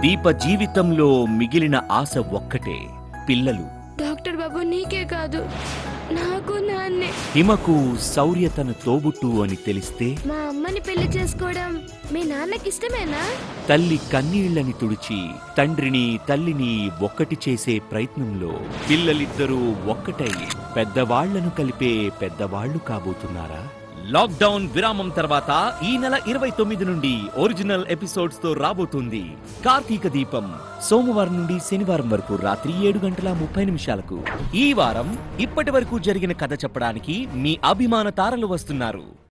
దీప జీవితంలో మిగిలిన ఆశ ఒక్కటే పిల్లలు డాక్టర్ బాబు నీకే కాదు నాకు నాన్నే హిమకు శౌర్య తన తోబుట్టు అని తెలిస్తే మా అమ్మని పెళ్లి చేసుకోవడం మీ నాన్నకి ఇష్టమేనా తల్లి కన్నీళ్లని తుడిచి తండ్రిని తల్లిని ఒక్కటి చేసే ప్రయత్నంలో పిల్లలిద్దరూ ఒక్కటై పెద్దవాళ్లను కలిపే పెద్దవాళ్లు కాబోతున్నారా లాక్డౌన్ విరామం తర్వాత ఈ నెల ఇరవై తొమ్మిది నుండి ఒరిజినల్ ఎపిసోడ్స్ తో రాబోతుంది కార్తీక దీపం సోమవారం నుండి శనివారం వరకు రాత్రి ఏడు గంటల ముప్పై నిమిషాలకు ఈ వారం ఇప్పటి వరకు జరిగిన కథ చెప్పడానికి మీ అభిమాన తారలు వస్తున్నారు